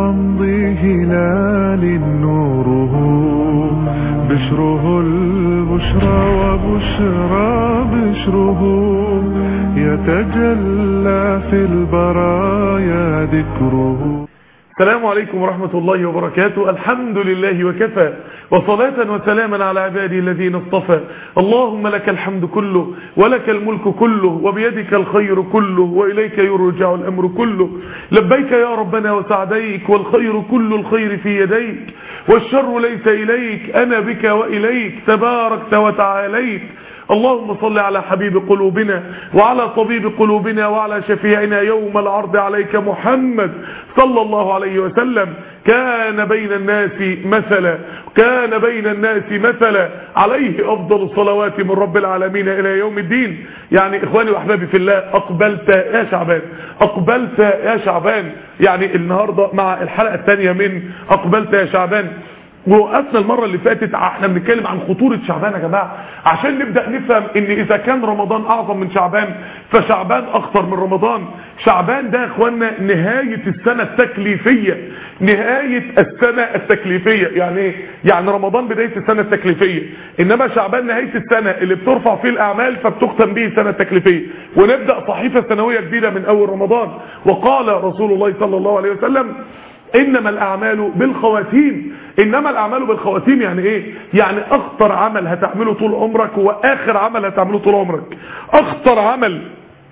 يمضي هلال نوره بشره البشرى وبشرى بشره يتجلى في البرايا ذكره السلام عليكم ورحمة الله وبركاته الحمد لله وكفى وصلاة وسلاما على عبادي الذين اصطفى اللهم لك الحمد كله ولك الملك كله وبيدك الخير كله وإليك يرجع الأمر كله لبيك يا ربنا وسعديك والخير كل الخير في يديك والشر ليس إليك أنا بك وإليك تباركت وتعاليت اللهم صل على حبيب قلوبنا وعلى طبيب قلوبنا وعلى شفيعنا يوم العرض عليك محمد صلى الله عليه وسلم كان بين الناس مثلا كان بين الناس مثلا عليه أفضل الصلوات من رب العالمين إلى يوم الدين يعني إخواني وأحبابي في الله أقبلت يا شعبان أقبلت يا شعبان يعني النهاردة مع الحلقة الثانية من أقبلت يا شعبان ووقفنا المرة اللي فاتت احنا بنتكلم عن خطورة شعبان يا جماعة عشان نبدأ نفهم ان اذا كان رمضان اعظم من شعبان فشعبان اخطر من رمضان شعبان ده يا اخوانا نهاية السنة التكليفية نهاية السنة التكليفية يعني ايه يعني رمضان بداية السنة التكليفية انما شعبان نهاية السنة اللي بترفع فيه الاعمال فبتختم به السنة التكليفية ونبدأ صحيفة سنوية جديدة من اول رمضان وقال رسول الله صلى الله عليه وسلم انما الاعمال بالخواتيم انما الاعمال بالخواتيم يعني ايه يعني اخطر عمل هتعمله طول عمرك هو اخر عمل هتعمله طول عمرك اخطر عمل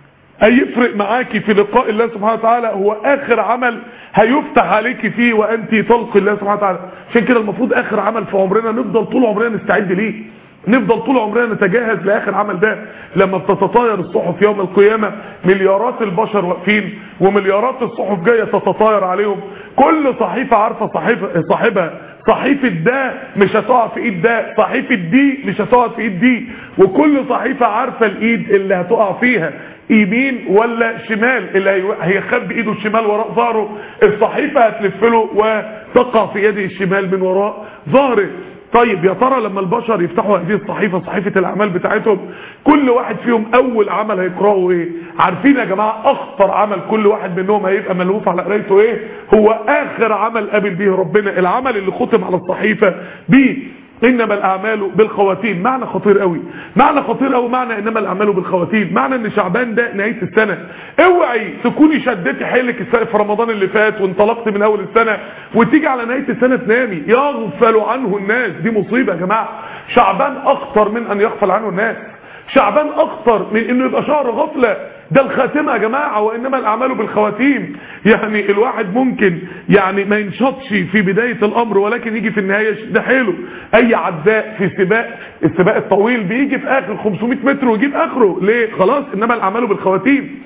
هيفرق معاكي في لقاء الله سبحانه وتعالى هو اخر عمل هيفتح عليكي فيه وانت تلقي الله سبحانه وتعالى عشان كده المفروض اخر عمل في عمرنا نفضل طول عمرنا نستعد ليه نفضل طول عمرنا نتجهز لاخر عمل ده لما بتتطاير الصحف يوم القيامة مليارات البشر واقفين ومليارات الصحف جاية تتطاير عليهم كل صحيفة عارفة صحيفة صاحبها صحيفة ده مش هتقع في ايد ده صحيفة دي مش هتقع في ايد دي وكل صحيفة عارفة الايد اللي هتقع فيها يمين ولا شمال اللي هيخبي ايده الشمال وراء ظهره الصحيفة هتلف له وتقع في يده الشمال من وراء ظهره طيب يا ترى لما البشر يفتحوا هذه الصحيفة صحيفة الاعمال بتاعتهم كل واحد فيهم اول عمل هيقرأه ايه عارفين يا جماعة اخطر عمل كل واحد منهم هيبقى ملهوف على قرايته ايه هو اخر عمل قابل به ربنا العمل اللي ختم على الصحيفة بيه انما الاعمال بالخواتيم معنى خطير قوي معنى خطير قوي معنى انما الاعمال بالخواتيم معنى ان شعبان ده نهايه السنه اوعي تكوني شدتي حيلك السنه في رمضان اللي فات وانطلقت من اول السنه وتيجي على نهايه السنه تنامي يغفل عنه الناس دي مصيبه يا جماعه شعبان اخطر من ان يغفل عنه الناس شعبان اخطر من انه يبقى شهر غفله ده الخاتمه يا جماعه وانما الاعمال بالخواتيم يعني الواحد ممكن يعني ما ينشطش في بدايه الامر ولكن يجي في النهايه ده حيله اي عداء في سباق السباق الطويل بيجي في اخر 500 متر ويجيب اخره ليه خلاص انما الاعمال بالخواتيم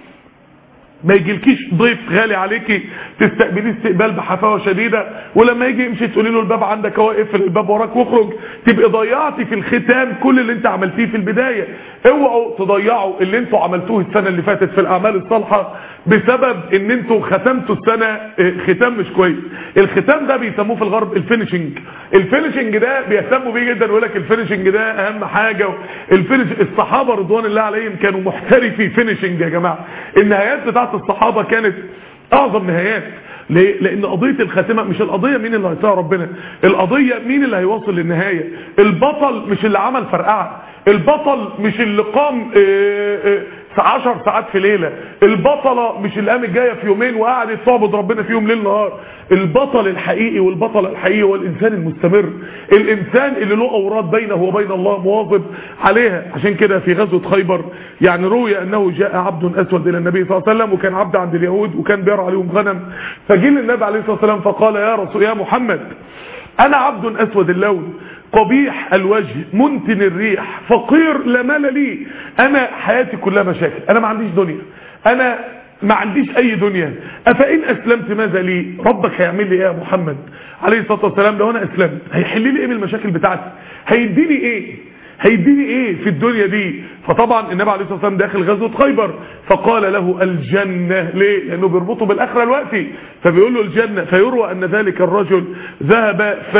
ما يجيلكيش ضيف غالي عليكي تستقبليه استقبال بحفاوه شديده ولما يجي يمشي تقولي له الباب عندك اهو اقفل الباب وراك واخرج تبقي ضيعتي في الختام كل اللي انت عملتيه في البدايه اوعوا تضيعوا اللي انتوا عملتوه السنه اللي فاتت في الاعمال الصالحه بسبب ان انتوا ختمتوا السنه ختام مش كويس الختام ده بيسموه في الغرب الفينيشنج الفينيشنج ده بيهتموا بيه جدا ويقول لك الفينيشنج ده اهم حاجه الفينيش الصحابه رضوان الله عليهم كانوا محترفي فينيشنج يا جماعه النهايات بتاعت الصحابه كانت اعظم نهايات ليه؟ لان قضية الخاتمة مش القضية مين اللي هيطيع ربنا القضية مين اللي هيوصل للنهاية البطل مش اللي عمل فرقعة البطل مش اللي قام اه اه 10 ساعات في ليلة البطلة مش اللي قامت جاية في يومين وقعدت تعبد ربنا فيهم ليل نهار البطل الحقيقي والبطل الحقيقي هو الانسان المستمر الانسان اللي له اوراد بينه وبين الله مواظب عليها عشان كده في غزوة خيبر يعني روي انه جاء عبد اسود الى النبي صلى الله عليه وسلم وكان عبد عند اليهود وكان بيرعى عليهم غنم فجه للنبي عليه الصلاة والسلام فقال يا رسول يا محمد انا عبد اسود اللون قبيح الوجه منتن الريح فقير لا مال لي انا حياتي كلها مشاكل انا ما عنديش دنيا انا ما عنديش اي دنيا افان اسلمت ماذا لي ربك هيعمل لي ايه يا محمد عليه الصلاه والسلام لو انا اسلمت هيحل لي ايه من المشاكل بتاعتي هيديني ايه هيديني ايه في الدنيا دي فطبعا النبي عليه الصلاه والسلام داخل غزوه خيبر فقال له الجنه ليه لانه بيربطه بالاخره الوقتي فبيقول له الجنه فيروى ان ذلك الرجل ذهب ف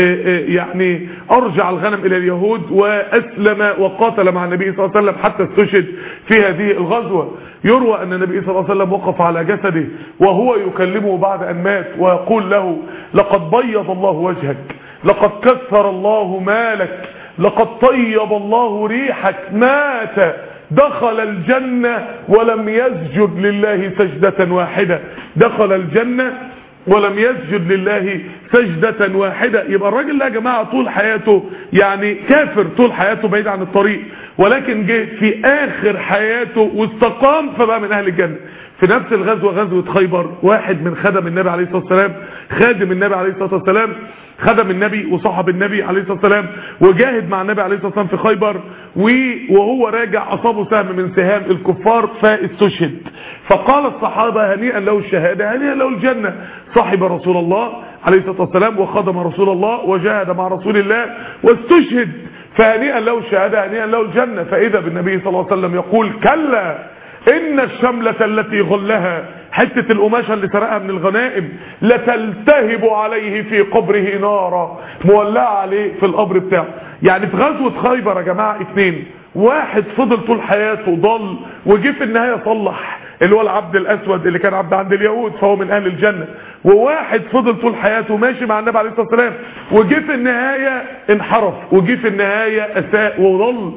يعني ارجع الغنم الى اليهود واسلم وقاتل مع النبي صلى الله عليه وسلم حتى استشهد في هذه الغزوه يروى ان النبي صلى الله عليه وسلم وقف على جسده وهو يكلمه بعد ان مات ويقول له لقد بيض الله وجهك لقد كثر الله مالك لقد طيب الله ريحك مات دخل الجنة ولم يسجد لله سجدة واحدة دخل الجنة ولم يسجد لله سجدة واحدة يبقى الراجل ده يا جماعة طول حياته يعني كافر طول حياته بعيد عن الطريق ولكن جه في آخر حياته واستقام فبقى من أهل الجنة في نفس الغزوة غزوة خيبر واحد من خدم النبي عليه الصلاة والسلام خادم النبي عليه الصلاة والسلام خدم النبي وصاحب النبي عليه الصلاة والسلام وجاهد مع النبي عليه الصلاة والسلام في خيبر وهو راجع أصابه سهم من سهام الكفار فاستشهد فقال الصحابة هنيئا له الشهادة هنيئا له الجنة صاحب رسول الله عليه الصلاة والسلام وخدم رسول الله وجاهد مع رسول الله واستشهد فهنيئا له الشهادة هنيئا له الجنة فإذا بالنبي صلى الله عليه وسلم يقول كلا إن الشملة التي غلها حتة القماشة اللي سرقها من الغنائم لتلتهب عليه في قبره نارا مولعة عليه في القبر بتاعه يعني في غزوة خيبر يا جماعة اتنين واحد فضل طول حياته ضل وجه في النهاية صلح اللي هو العبد الاسود اللي كان عبد عند اليهود فهو من اهل الجنة وواحد فضل طول حياته ماشي مع النبي عليه الصلاة والسلام وجه في النهاية انحرف وجه في النهاية اساء وضل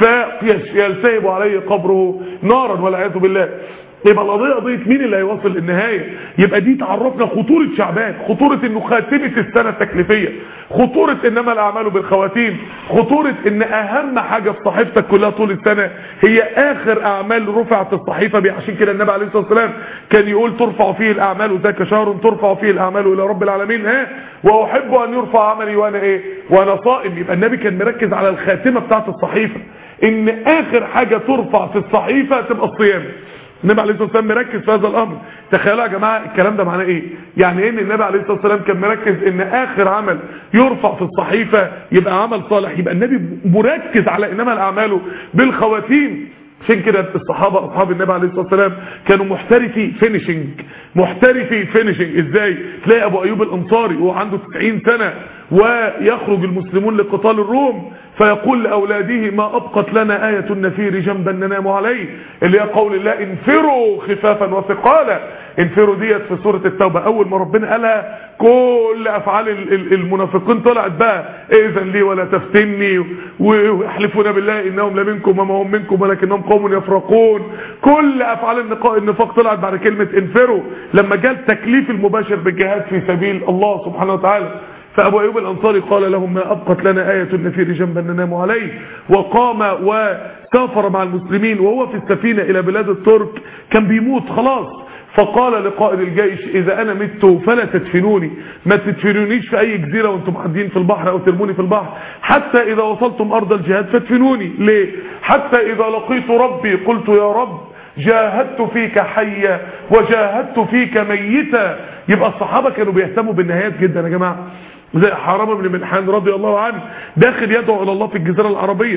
فيلتهب عليه قبره نارا والعياذ بالله يبقى القضية قضية مين اللي هيوصل للنهاية يبقى دي تعرفنا خطورة شعبان خطورة انه خاتمة السنة التكليفية خطورة انما الاعمال بالخواتيم خطورة ان اهم حاجة في صحيفتك كلها طول السنة هي اخر اعمال رفعت الصحيفة بيه عشان كده النبي عليه الصلاة والسلام كان يقول ترفع فيه الاعمال ذاك شهر ترفع فيه الاعمال الى رب العالمين ها واحب ان يرفع عملي وانا ايه وانا صائم يبقى النبي كان مركز على الخاتمة بتاعت الصحيفة ان اخر حاجة ترفع في الصحيفة تبقى الصيام النبي عليه الصلاه والسلام مركز في هذا الامر تخيلوا يا جماعه الكلام ده معناه ايه يعني ايه ان النبي عليه الصلاه والسلام كان مركز ان اخر عمل يرفع في الصحيفه يبقى عمل صالح يبقى النبي مركز على انما الاعمال بالخواتيم عشان كده الصحابه اصحاب النبي عليه الصلاه والسلام كانوا محترفي فينيشنج محترفي فينيشنج ازاي تلاقي ابو ايوب الانصاري وهو عنده 90 سنه ويخرج المسلمون لقتال الروم فيقول لأولاده ما أبقت لنا آية النفير جنبا ننام عليه اللي هي قول الله انفروا خفافا وثقالا انفروا ديت في سورة التوبة أول ما ربنا قالها كل أفعال المنافقين طلعت بقى إذن لي ولا تفتني ويحلفون بالله إنهم لمنكم وما هم منكم ولكنهم قوم يفرقون كل أفعال النفاق طلعت بعد كلمة انفروا لما جاء التكليف المباشر بالجهاد في سبيل الله سبحانه وتعالى فأبو أيوب الأنصاري قال لهم ما أبقت لنا آية النفير جنبا ننام عليه وقام وسافر مع المسلمين وهو في السفينة إلى بلاد الترك كان بيموت خلاص فقال لقائد الجيش إذا أنا مت فلا تدفنوني ما تدفنونيش في أي جزيرة وانتم معدين في البحر أو ترموني في البحر حتى إذا وصلتم أرض الجهاد فادفنوني ليه حتى إذا لقيت ربي قلت يا رب جاهدت فيك حيا وجاهدت فيك ميتا يبقى الصحابة كانوا بيهتموا بالنهايات جدا يا جماعة زي حرام بن منحان رضي الله عنه داخل يدعو الى الله في الجزيرة العربية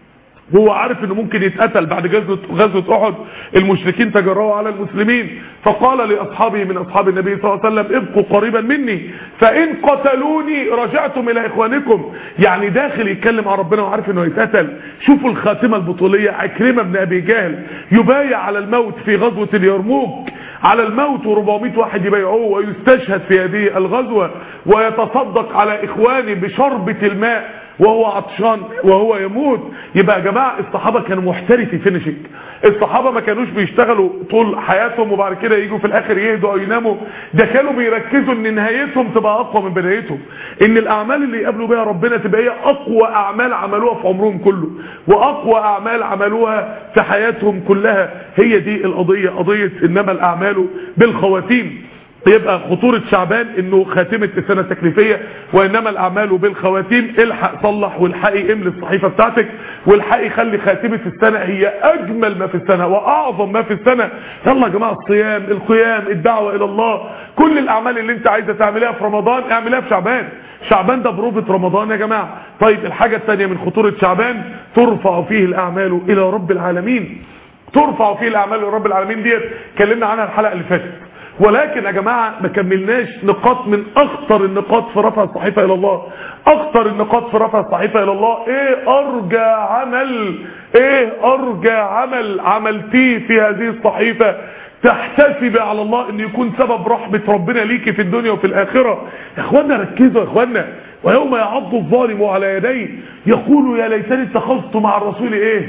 هو عارف انه ممكن يتقتل بعد غزوة, غزوة احد المشركين تجرؤوا على المسلمين فقال لاصحابه من اصحاب النبي صلى الله عليه وسلم ابقوا قريبا مني فان قتلوني رجعتم الى اخوانكم يعني داخل يتكلم عن ربنا وعارف انه يتقتل شوفوا الخاتمة البطولية عكرمة بن ابي جهل يبايع على الموت في غزوة اليرموك على الموت و400 واحد يبايعوه ويستشهد في هذه الغزوة ويتصدق على اخواني بشربة الماء وهو عطشان وهو يموت يبقى يا جماعة الصحابة كانوا محترفي فينيشنج الصحابة ما كانوش بيشتغلوا طول حياتهم وبعد كده يجوا في الاخر يهدوا او يناموا ده كانوا بيركزوا ان نهايتهم تبقى اقوى من بدايتهم ان الاعمال اللي يقابلوا بها ربنا تبقى هي اقوى اعمال عملوها في عمرهم كله واقوى اعمال عملوها في حياتهم كلها هي دي القضية قضية انما الاعمال بالخواتيم يبقى خطورة شعبان انه خاتمة السنة التكليفية وانما الاعمال بالخواتيم الحق صلح والحقي املي الصحيفة بتاعتك والحقي خلي خاتمة السنة هي اجمل ما في السنة واعظم ما في السنة يلا يا جماعة الصيام القيام الدعوة الى الله كل الاعمال اللي انت عايزة تعملها في رمضان اعملها في شعبان شعبان ده بروفة رمضان يا جماعة طيب الحاجة الثانية من خطورة شعبان ترفع فيه الأعمال إلى رب العالمين ترفع فيه الأعمال إلى رب العالمين ديت اتكلمنا عنها الحلقة اللي فاتت ولكن يا جماعة ما كملناش نقاط من أخطر النقاط في رفع الصحيفة إلى الله أخطر النقاط في رفع الصحيفة إلى الله إيه أرجى عمل إيه أرجى عمل عملتيه في هذه الصحيفة تحتسب على الله ان يكون سبب رحمة ربنا ليكي في الدنيا وفي الاخرة يا اخوانا ركزوا يا اخوانا ويوم يعض الظالم على يديه يقول يا ليتني اتخذت مع الرسول ايه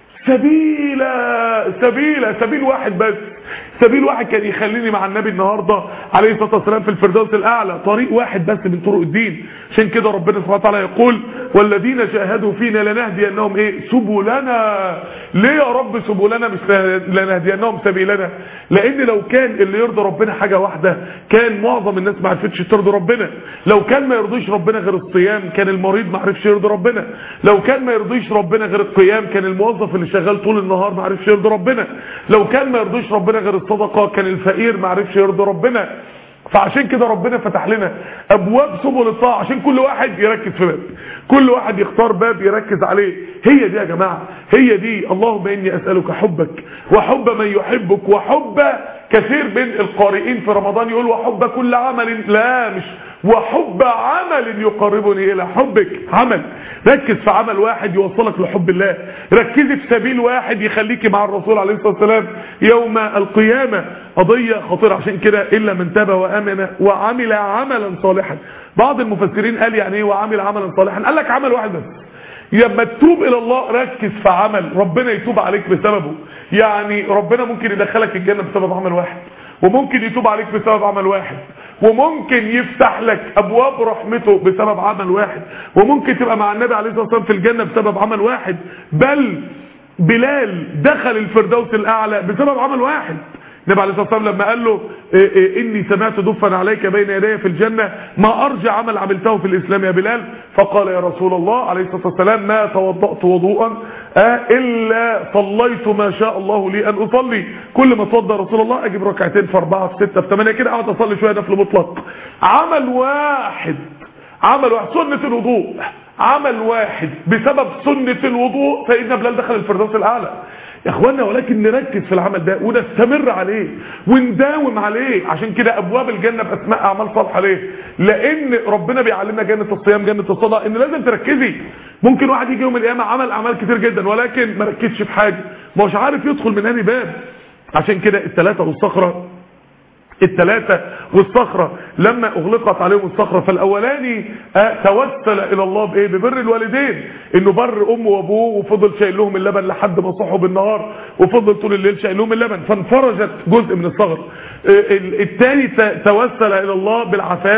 سبيلا سبيلا سبيل واحد بس سبيل واحد كان يخليني مع النبي النهاردة عليه الصلاة والسلام في الفردوس الأعلى طريق واحد بس من طرق الدين عشان كده ربنا سبحانه وتعالى يقول والذين جاهدوا فينا لنهدينهم ايه سبلنا ليه يا رب سبلنا مش لنهدينهم سبيلنا لان لو كان اللي يرضي ربنا حاجة واحدة كان معظم الناس ما عرفتش ترضي ربنا لو كان ما يرضيش ربنا غير الصيام كان المريض ما عرفش يرضي ربنا لو كان ما يرضيش ربنا غير القيام كان الموظف اللي شغال طول النهار ما عرفش يرضي ربنا لو كان ما يرضيش ربنا غير الصدقة كان الفقير ما عرفش يرضي ربنا فعشان كده ربنا فتح لنا ابواب سبل الطاعه عشان كل واحد يركز في باب كل واحد يختار باب يركز عليه هي دي يا جماعه هي دي اللهم اني اسالك حبك وحب من يحبك وحب كثير من القارئين في رمضان يقول وحب كل عمل لا مش وحب عمل يقربني الى حبك عمل ركز في عمل واحد يوصلك لحب الله ركزي في سبيل واحد يخليكي مع الرسول عليه الصلاة والسلام يوم القيامة قضية خطيرة عشان كده إلا من تاب وآمن وعمل عملا صالحا بعض المفسرين قال يعني ايه وعمل عملا صالحا قال لك عمل واحد بس لما تتوب الى الله ركز في عمل ربنا يتوب عليك بسببه يعني ربنا ممكن يدخلك الجنة بسبب عمل واحد وممكن يتوب عليك بسبب عمل واحد وممكن يفتح لك ابواب رحمته بسبب عمل واحد وممكن تبقى مع النبي عليه الصلاه والسلام في الجنه بسبب عمل واحد بل بلال دخل الفردوس الاعلى بسبب عمل واحد النبي عليه الصلاه والسلام لما قال له إيه إيه اني سمعت دفا عليك بين يدي في الجنه ما ارجع عمل عملته في الاسلام يا بلال فقال يا رسول الله عليه الصلاه والسلام ما توضأت وضوءا آه الا صليت ما شاء الله لي ان اصلي كل ما اتوضى رسول الله اجيب ركعتين في اربعه في سته في ثمانيه كده اقعد اصلي شويه نفل مطلق عمل واحد عمل واحد سنه الوضوء عمل واحد بسبب سنه الوضوء سيدنا بلال دخل الفردوس الاعلى يا اخوانا ولكن نركز في العمل ده ونستمر عليه ونداوم عليه عشان كده ابواب الجنه باسماء اعمال صالحه ليه لان ربنا بيعلمنا جنه الصيام جنه الصلاه ان لازم تركزي ممكن واحد يجي يوم القيامه عمل اعمال كتير جدا ولكن ما ركزش في حاجه مش عارف يدخل من انهي باب عشان كده الثلاثه والصخره الثلاثة والصخرة لما اغلقت عليهم الصخرة فالاولاني آه توسل الى الله بايه ببر الوالدين انه بر امه وابوه وفضل شايل لهم اللبن لحد ما صحوا بالنهار وفضل طول الليل شايل لهم اللبن فانفرجت جزء من الصخر آه الثاني توسل الى الله بالعفاف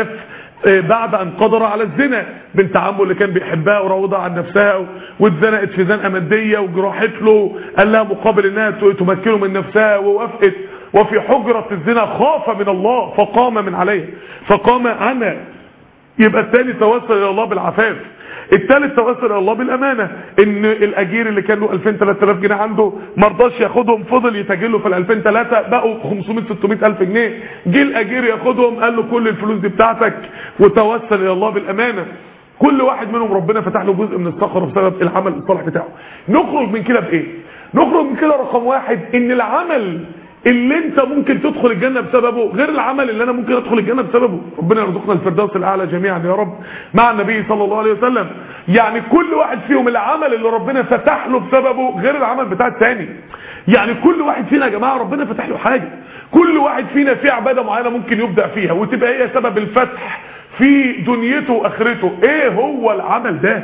بعد ان قدر على الزنا بنت عمه اللي كان بيحبها وراودها عن نفسها واتزنقت في زنقه ماديه وجراحت له قال لها مقابل انها تمكنه من نفسها ووافقت وفي حجرة الزنا خاف من الله فقام من عليه فقام عنها يبقى الثاني توسل الى الله بالعفاف الثالث توسل الى الله بالامانه ان الاجير اللي كان له 2000 3000 جنيه عنده ما رضاش ياخدهم فضل يتاجر في ال 2000 3 بقوا 500 600 الف جنيه جه الاجير ياخدهم قال له كل الفلوس دي بتاعتك وتوسل الى الله بالامانه كل واحد منهم ربنا فتح له جزء من الصخره بسبب العمل الصالح بتاعه نخرج من كده بايه نخرج من كده رقم واحد ان العمل اللي انت ممكن تدخل الجنة بسببه غير العمل اللي انا ممكن ادخل الجنة بسببه ربنا يرزقنا الفردوس الاعلى جميعا يا رب مع النبي صلى الله عليه وسلم يعني كل واحد فيهم العمل اللي ربنا فتح له بسببه غير العمل بتاع التاني يعني كل واحد فينا يا جماعة ربنا فتح له حاجة كل واحد فينا في عبادة معينة ممكن يبدع فيها وتبقى هي سبب الفتح في دنيته واخرته ايه هو العمل ده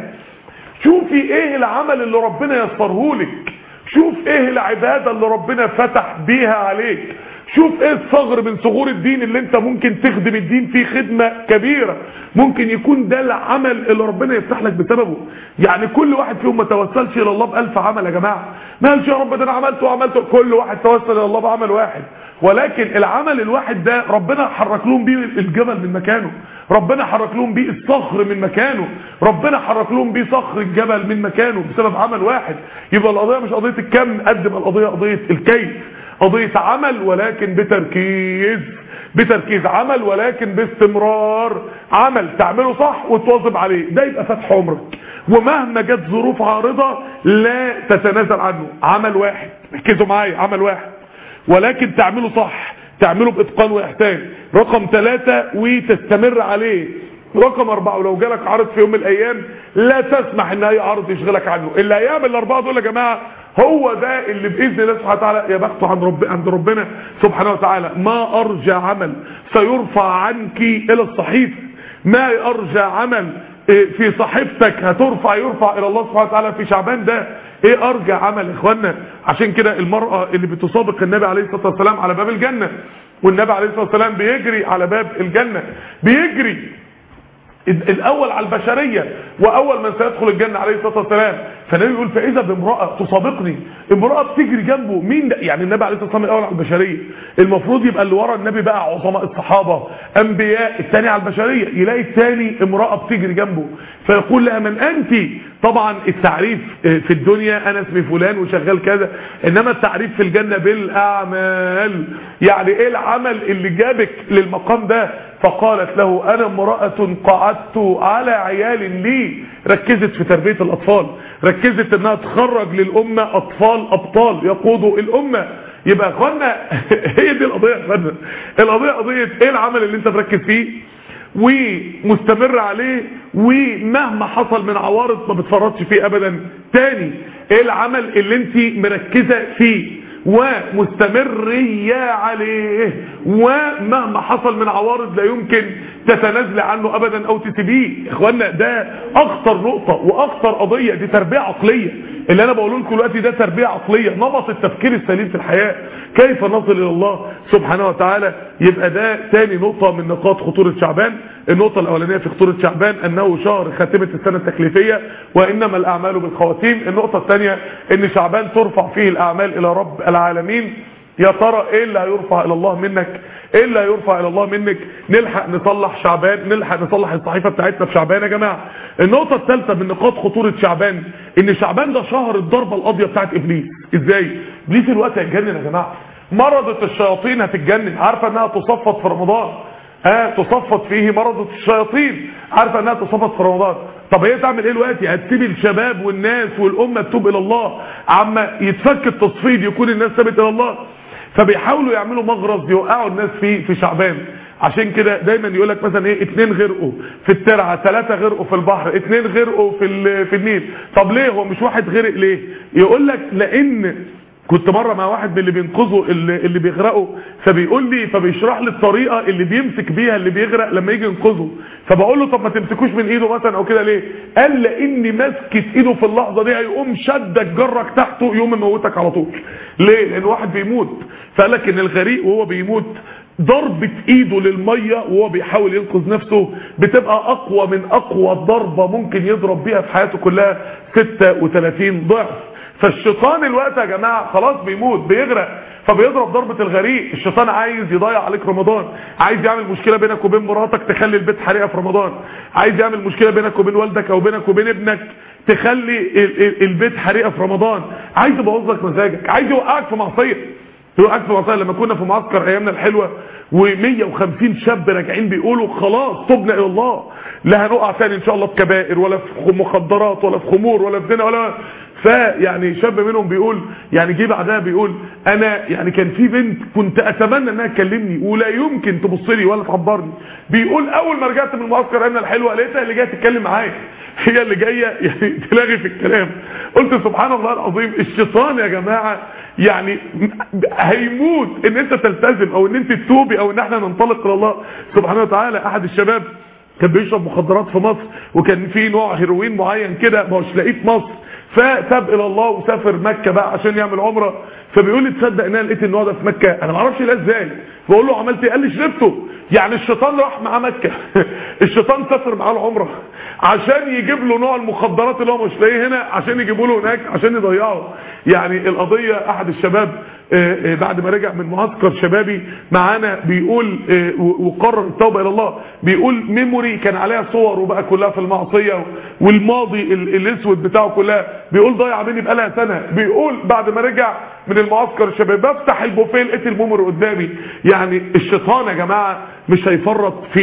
شوفي ايه العمل اللي ربنا يسره لك شوف ايه العبادة اللي ربنا فتح بيها عليك شوف ايه الصغر من صغور الدين اللي انت ممكن تخدم الدين فيه خدمة كبيرة ممكن يكون ده العمل اللي ربنا يفتح لك بسببه يعني كل واحد فيهم ما توسلش الى الله بألف عمل يا جماعة ما قالش يا رب ده انا عملته وعملته كل واحد توسل الى الله بعمل واحد ولكن العمل الواحد ده ربنا حرك لهم بيه الجبل من مكانه ربنا حرك لهم بيه الصخر من مكانه ربنا حرك لهم بيه صخر الجبل من مكانه بسبب عمل واحد يبقى القضية مش قضية الكم قد ما القضية قضية الكيف قضية عمل ولكن بتركيز بتركيز عمل ولكن باستمرار عمل تعمله صح وتواظب عليه ده يبقى فتح عمرك ومهما جت ظروف عارضة لا تتنازل عنه عمل واحد ركزوا معايا عمل واحد ولكن تعمله صح تعمله بإتقان وإحسان رقم ثلاثة وتستمر عليه رقم أربعة ولو جالك عرض في يوم من الأيام لا تسمح إن أي عرض يشغلك عنه اللي هيعمل الأربعة دول يا جماعة هو ده اللي بإذن الله سبحانه وتعالى يا بخته عند, رب عند ربنا سبحانه وتعالى ما أرجى عمل سيرفع عنك إلى الصحيفة ما أرجى عمل في صحيفتك هترفع يرفع إلى الله سبحانه وتعالى في شعبان ده ايه ارجى عمل يا اخوانا عشان كده المرأة اللي بتسابق النبي عليه الصلاة والسلام على باب الجنة والنبي عليه الصلاة والسلام بيجري على باب الجنة بيجري الاول على البشرية واول من سيدخل الجنة عليه الصلاة والسلام فالنبي يقول فاذا بامرأة تسابقني امرأة بتجري جنبه مين ده يعني النبي عليه الصلاة والسلام الاول على البشرية المفروض يبقى اللي ورا النبي بقى عظماء الصحابة انبياء الثاني على البشرية يلاقي الثاني امرأة بتجري جنبه فيقول لها من انت طبعا التعريف في الدنيا انا اسمي فلان وشغال كذا انما التعريف في الجنة بالاعمال يعني ايه العمل اللي جابك للمقام ده فقالت له انا امرأة قعدت على عيال لي ركزت في تربية الاطفال ركزت انها تخرج للامة اطفال ابطال يقودوا الامة يبقى يا اخوانا هي دي القضية يا اخوانا القضية قضية ايه العمل اللي انت مركز فيه ومستمر عليه ومهما حصل من عوارض ما بتفرطش فيه ابدا تاني ايه العمل اللي انت مركزة فيه ومستمرية عليه ومهما حصل من عوارض لا يمكن تتنازل عنه ابدا او تسيبيه اخوانا ده اخطر نقطة واخطر قضية دي تربية عقلية اللي انا بقوله لكم دلوقتي ده تربية عقلية نمط التفكير السليم في الحياة كيف نصل الى الله سبحانه وتعالى يبقى ده تاني نقطة من نقاط خطورة شعبان النقطة الاولانية في خطورة شعبان انه شهر خاتمة السنة التكليفية وانما الاعمال بالخواتيم النقطة الثانية ان شعبان ترفع فيه الاعمال الى رب العالمين يا ترى ايه اللي هيرفع الى الله منك ايه اللي هيرفع الى الله منك نلحق نصلح شعبان نلحق نصلح الصحيفة بتاعتنا في شعبان يا جماعة النقطة الثالثة من نقاط خطورة شعبان ان شعبان ده شهر الضربة القاضية بتاعت ابليس ازاي ابليس الوقت هيتجنن يا جماعة مرضة الشياطين هتتجنن عارفة انها تصفت في رمضان ها تصفت فيه مرضة الشياطين عارفة انها تصفت في رمضان طب هي تعمل ايه دلوقتي هتسيب الشباب والناس والامة تتوب الى الله عما يتفك التصفيد يكون الناس ثابت الى الله فبيحاولوا يعملوا مغرز يوقعوا الناس فيه في شعبان عشان كده دايما يقول لك مثلا ايه اتنين غرقوا في الترعه ثلاثه غرقوا في البحر اتنين غرقوا في في النيل طب ليه هو مش واحد غرق ليه يقول لك لان كنت مرة مع واحد من اللي بينقذوا اللي, اللي بيغرقوا فبيقول لي فبيشرح لي الطريقة اللي بيمسك بيها اللي بيغرق لما يجي ينقذه فبقول له طب ما تمسكوش من ايده مثلا او كده ليه قال لاني ماسكة ايده في اللحظة دي هيقوم شدك جرك تحته يقوم يموتك على طول ليه لان واحد بيموت فقال لك ان الغريق وهو بيموت ضربة ايده للمية وهو بيحاول ينقذ نفسه بتبقى اقوى من اقوى ضربة ممكن يضرب بيها في حياته كلها 36 ضعف فالشيطان الوقت يا جماعة خلاص بيموت بيغرق فبيضرب ضربة الغريق الشيطان عايز يضيع عليك رمضان عايز يعمل مشكلة بينك وبين مراتك تخلي البيت حريقة في رمضان عايز يعمل مشكلة بينك وبين والدك او بينك وبين ابنك تخلي البيت حريقة في رمضان عايز يبوظ لك مزاجك عايز يوقعك في معصية يوقعك في معصية لما كنا في معسكر ايامنا الحلوة و150 شاب راجعين بيقولوا خلاص تبنا الى الله لا هنقع تاني ان شاء الله في كبائر ولا في مخدرات ولا في خمور ولا في زنا ولا فيعني شاب منهم بيقول يعني جه بعدها بيقول انا يعني كان في بنت كنت اتمنى انها تكلمني ولا يمكن تبص لي ولا تعبرني بيقول اول ما رجعت من المعسكر ايامنا الحلوه لقيتها اللي جايه تتكلم معايا هي اللي جايه يعني تلاغي في الكلام قلت سبحان الله العظيم الشيطان يا جماعه يعني هيموت ان انت تلتزم او ان انت تتوبي او ان احنا ننطلق الى الله سبحانه وتعالى احد الشباب كان بيشرب مخدرات في مصر وكان في نوع هيروين معين كده ما هوش لاقيه في مصر فتاب الى الله وسافر مكة بقى عشان يعمل عمرة فبيقول لي تصدق ان انا لقيت النوع ده في مكة انا ما اعرفش ليه ازاي بقول له عملت ايه قال لي شربته يعني الشيطان راح معاه مكة الشيطان سافر معاه العمرة عشان يجيب له نوع المخدرات اللي هو مش لاقيه هنا عشان يجيبوا له هناك عشان يضيعه يعني القضية احد الشباب بعد ما رجع من معسكر شبابي معانا بيقول وقرر التوبة الى الله بيقول ميموري كان عليها صور وبقى كلها في المعصية والماضي الاسود بتاعه كلها بيقول ضيع مني بقالها سنة بيقول بعد ما رجع من المعسكر الشباب بفتح البوفيه لقيت الميموري قدامي يعني الشيطان يا جماعة مش هيفرط في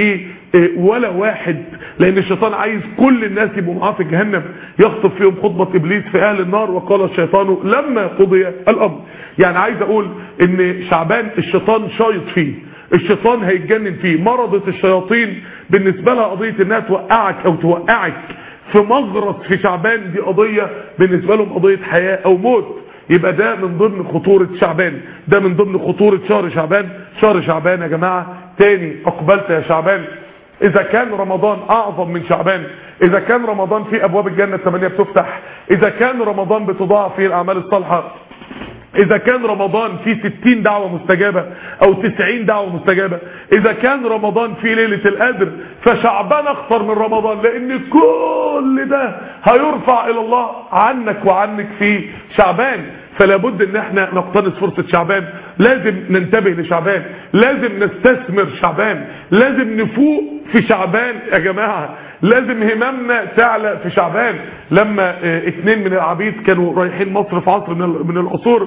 إيه، ولا واحد لان الشيطان عايز كل الناس يبقوا معاه في جهنم يخطب فيهم خطبة ابليس في اهل النار وقال الشيطان لما قضي الامر يعني عايز اقول ان شعبان الشيطان شايط فيه الشيطان هيتجنن فيه مرضة الشياطين بالنسبة لها قضية انها توقعك او توقعك في مغرس في شعبان دي قضية بالنسبة لهم قضية حياة او موت يبقى ده من ضمن خطورة شعبان ده من ضمن خطورة شهر شعبان شهر شعبان يا جماعة تاني اقبلت يا شعبان اذا كان رمضان اعظم من شعبان اذا كان رمضان فيه ابواب الجنة الثمانية بتفتح اذا كان رمضان بتضاعف فيه الاعمال الصالحة اذا كان رمضان فيه 60 دعوة مستجابة او 90 دعوة مستجابة اذا كان رمضان فيه ليلة القدر فشعبان اخطر من رمضان لان كل ده هيرفع الى الله عنك وعنك في شعبان فلا بد ان احنا نقتنص فرصة شعبان لازم ننتبه لشعبان لازم نستثمر شعبان لازم نفوق في شعبان يا جماعة لازم هممنا تعلى في شعبان لما اه اتنين من العبيد كانوا رايحين مصر في عصر من, من العصور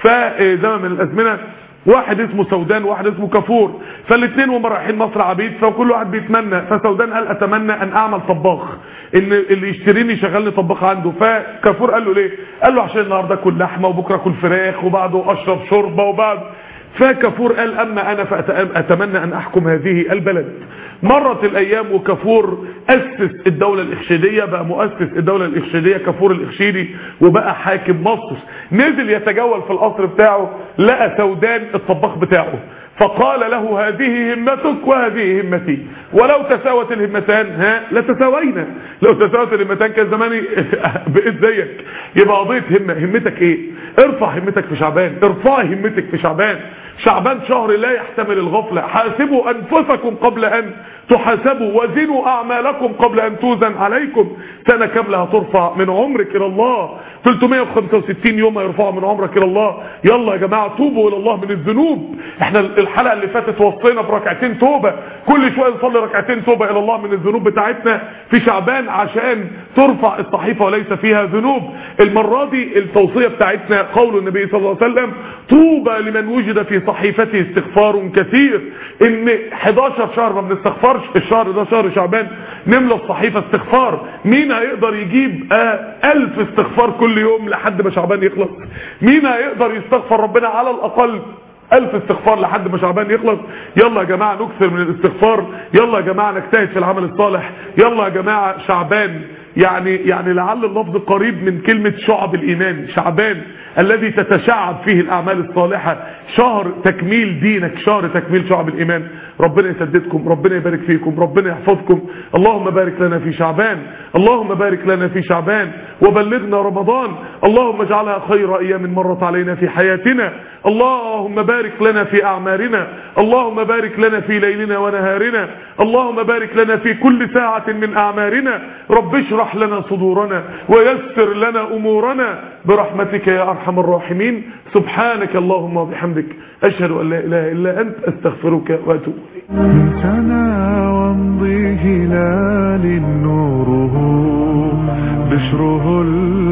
فزمن من الازمنة واحد اسمه سودان وواحد اسمه كفور فالاثنين وهم رايحين مصر عبيد فكل واحد بيتمنى فسودان قال اتمنى ان اعمل طباخ ان اللي يشتريني يشغلني طباخ عنده فكفور قال له ليه قال له عشان النهارده اكل لحمه وبكره اكل فراخ وبعده اشرب شوربه وبعد فكفور قال اما انا فاتمنى ان احكم هذه البلد مرت الايام وكفور اسس الدولة الاخشيدية بقى مؤسس الدولة الاخشيدية كفور الاخشيدي وبقى حاكم مصر نزل يتجول في القصر بتاعه لقى سودان الطباخ بتاعه فقال له هذه همتك وهذه همتي ولو تساوت الهمتان ها لتساوينا لو تساوت الهمتان كان زماني بقيت زيك يبقى قضيه همه همتك ايه ارفع همتك في شعبان ارفع همتك في شعبان شعبان شهر لا يحتمل الغفله حاسبوا انفسكم قبل ان تحاسبوا وزنوا اعمالكم قبل ان توزن عليكم سنه كامله هترفع من عمرك الى الله 365 يوم هيرفعوا من عمرك الى الله يلا يا جماعه توبوا الى الله من الذنوب احنا الحلقه اللي فاتت وصينا بركعتين توبه كل شويه نصلي ركعتين توبه الى الله من الذنوب بتاعتنا في شعبان عشان ترفع الصحيفه وليس فيها ذنوب المره دي التوصيه بتاعتنا قول النبي صلى الله عليه وسلم طوبى لمن وجد في صحيفته استغفار كثير ان 11 شهر ما بنستغفرش الشهر ده شهر شعبان نملى الصحيفه استغفار مين هيقدر يجيب آه ألف استغفار كل يوم لحد ما شعبان يخلص مين هيقدر يستغفر ربنا على الاقل ألف استغفار لحد ما شعبان يخلص يلا يا جماعة نكثر من الاستغفار يلا يا جماعة نجتهد في العمل الصالح يلا يا جماعة شعبان يعني يعني لعل اللفظ قريب من كلمة شعب الإيمان شعبان الذي تتشعب فيه الأعمال الصالحة شهر تكميل دينك شهر تكميل شعب الإيمان ربنا يسددكم ربنا يبارك فيكم ربنا يحفظكم اللهم بارك لنا في شعبان اللهم بارك لنا في شعبان وبلغنا رمضان اللهم اجعلها خير أيام مرت علينا في حياتنا اللهم بارك لنا في أعمارنا اللهم بارك لنا في ليلنا ونهارنا اللهم بارك لنا في كل ساعة من أعمارنا رب اشرح لنا صدورنا ويسر لنا أمورنا برحمتك يا أرحم الراحمين سبحانك اللهم وبحمدك أشهد أن لا إله إلا أنت أستغفرك وأتوب إليك من سنا وامضي هلال نوره بشره